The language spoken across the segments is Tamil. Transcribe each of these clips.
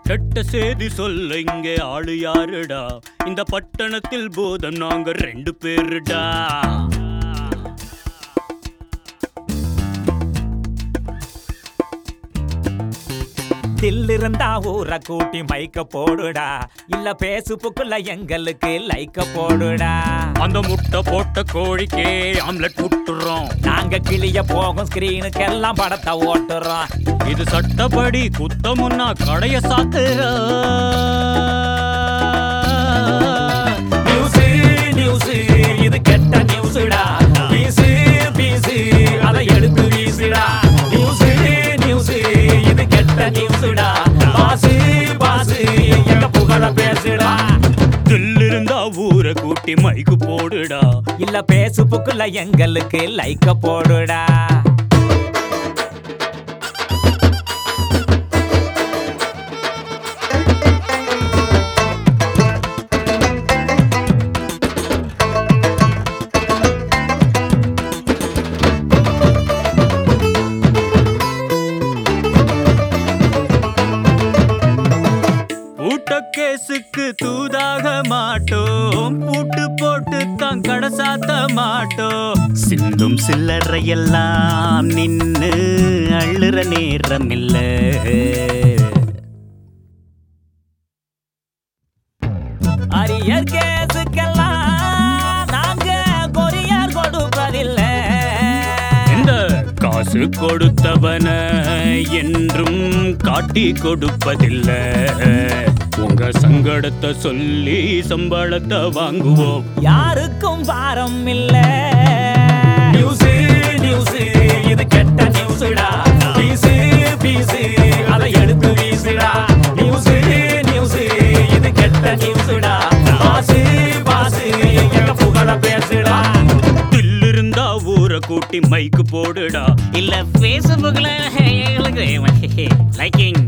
கெட்ட செய்தி சொல்ல இங்கே ஆளு யாருடா இந்த பட்டணத்தில் போதம் நாங்க ரெண்டு பேருடா தில்லிருந்தா ஊரை கூட்டி மைக்க போடுடா இல்ல பேசுப்புக்குள்ள எங்களுக்கு லைக்க போடுடா அந்த முட்டை போட்ட கோழிக்கே ஆம்லெட் விட்டுறோம் நாங்க கிளிய போகும் ஸ்கிரீனுக்கெல்லாம் படத்தை ஓட்டுறோம் இது சட்டப்படி குத்தமுன்னா கடைய சாத்துறா நியூஸ் நியூஸ் இது கெட்ட நியூஸ்டா பீசு பீசு அதை எடுத்து வீசுடா நியூஸ் நியூஸ் இது கெட்ட நியூஸ்டா பாசு பாசு எங்க புகழ பேசுடா தில்லிருந்தா ஊரை கூட்டி மைக்கு போடுடா இல்ல பேசுப்புக்குள்ள எங்களுக்கு லைக்க போடுடா பூட்ட கேசுக்கு தூதாக மாட்டோம் பூட்டு போட்டு தான் கடை சாத்த மாட்டோம் சிந்தும் சில்லறையெல்லாம் நின்னு அள்ளுற நேரம் இல்ல அரியர் கேசுக்கெல்லாம் நாங்க கொரியர் கொடுப்பதில்லை இந்த காசு கொடுத்தவன என்றும் காட்டி கொடுப்பதில்ல உங்க சங்கடத்தை சொல்லி சம்பளத்தை வாங்குவோம் யாருக்கும் பாரம் இல்ல நியூஸ் நியூஸ் இது கெட்ட நியூஸ்டா பீசு பீசு அதை எடுத்து வீசுடா நியூஸ் நியூஸ் இது கெட்ட நியூஸ்டா பாசு பாசு எங்க புகழ பேசுடா தில்லிருந்தா ஊரை கூட்டி மைக்கு போடுடா இல்ல பேஸ்புக்ல எங்களுக்கு லைக்கிங்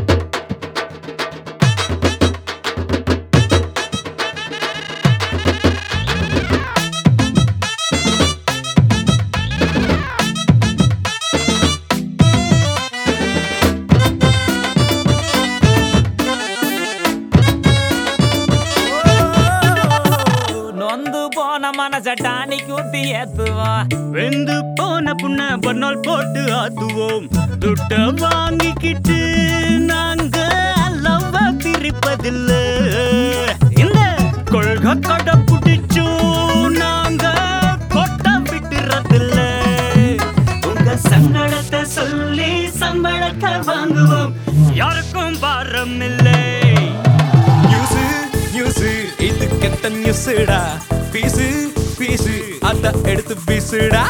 நொந்து போன மனச டானி கூட்டி ஏத்துவோம் வெந்து போன புண்ண பன்னால் போட்டு ஆத்துவோம் துட்ட வாங்கிக்கிட்டு நாங்க லவ்வ பிரிப்பதில்ல இந்த கொள்கை கடை பிடிச்சும் நாங்க கொட்ட விட்டுறதில்ல உங்க சங்கடத்தை சொல்லி சம்பளத்தை வாங்குவோம் யாருக்கும் பாரம் இல்லை நியூஸ் நியூஸ் இது கெட்ட நியூஸ்டா பீசு பீசு அத எடுத்து வீசுடா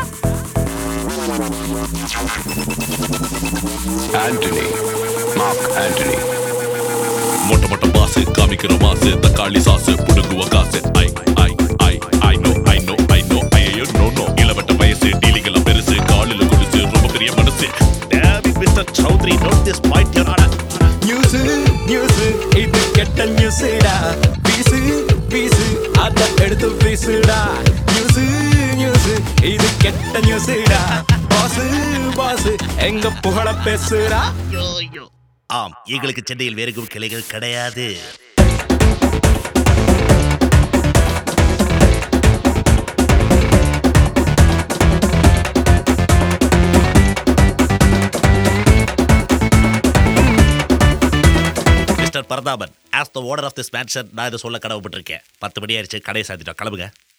ஆண்டனி மார்க் ஆண்டனி மொட்டை மொட்டை பாசு காமிக்கிற மாசு தக்காளி சாசு புடுங்குவ காசு I I I I no I no I no ஐயோ நோ நோ இளவட்ட வயசு டீலிங்கெல்லாம் பெருசு காலில் குடிச்சு ரொம்ப பெரிய மனசு டேவி mister Chaudhary note this point your honour news news இது கெட்ட நியூஸ்டா பீசு பீசு அத எடுத்து வீசுடா நியூஸ் நியூஸ் இது கெட்ட நியூஸ்டா பாஸ் பாஸ் எங்க புகழ பேசுடா ஆம் எங்களுக்கு சென்னையில் வேறு கிளைகள் கிடையாது mister Parathapan as the owner of this mansion நான் இதை சொல்ல கடவுப்பட்டிருக்கேன் பத்து மணி ஆயிடுச்சு கடையை சாத்திட்டோம் கிளம்புங்க